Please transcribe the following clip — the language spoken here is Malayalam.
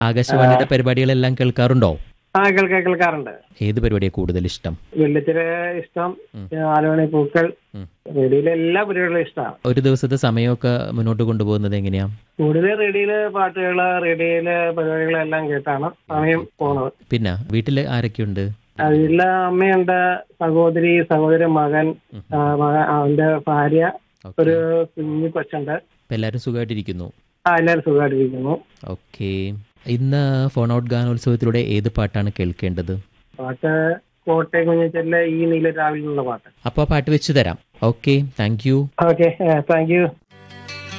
ആകാശവാണിയുടെ പരിപാടികളെല്ലാം കേൾക്കാറുണ്ടോ ആ കേൾക്കാ കേൾക്കാറുണ്ട് ഏത് പരിപാടിയാണ് കൂടുതൽ ഇഷ്ടം വെള്ളിത്തിര ഇഷ്ടം ഉം. ആലുമണി പൂക്കൾ ഉം. റേഡിയോയിലെ എല്ലാ പരിപാടികളും ഇഷ്ടമാണ് ഒരു ദിവസത്തെ സമയമൊക്കെ മുന്നോട്ട് കൊണ്ടുപോകുന്നത് എങ്ങനെയാ കൂടുതൽ റേഡിയോയില് പാട്ടുകള് റേഡിയോയില് പരിപാടികളെല്ലാം കേട്ടാണ് സമയം പോണത് പിന്നെ വീട്ടിൽ ആരൊക്കെയുണ്ട് അതിലെ അമ്മയുണ്ട് സഹോദരി സഹോദരി മകൻ ആ, മകൻ അവന്റെ ഭാര്യ ഓക്കെ ഒരു കുഞ്ഞു കൊച്ചുണ്ട് അപ്പം എല്ലാവരും സുഖമായിട്ടിരിക്കുന്നു ആ എല്ലാവരും സുഖമായിട്ടിരിക്കുന്നു ഓക്കെ ഇന്ന് ഫോൺ ഔട്ട് ഗാനോത്സവത്തിലൂടെ ഏത് പാട്ടാണ് കേൾക്കേണ്ടത് പാട്ട് കോട്ടയം കുഞ്ഞിച്ചെല്ലെ ഈ നീല രാവിലെ എന്നുള്ള പാട്ട് അപ്പോൾ ആ പാട്ട് വെച്ച് തരാം okay thank you okay thank U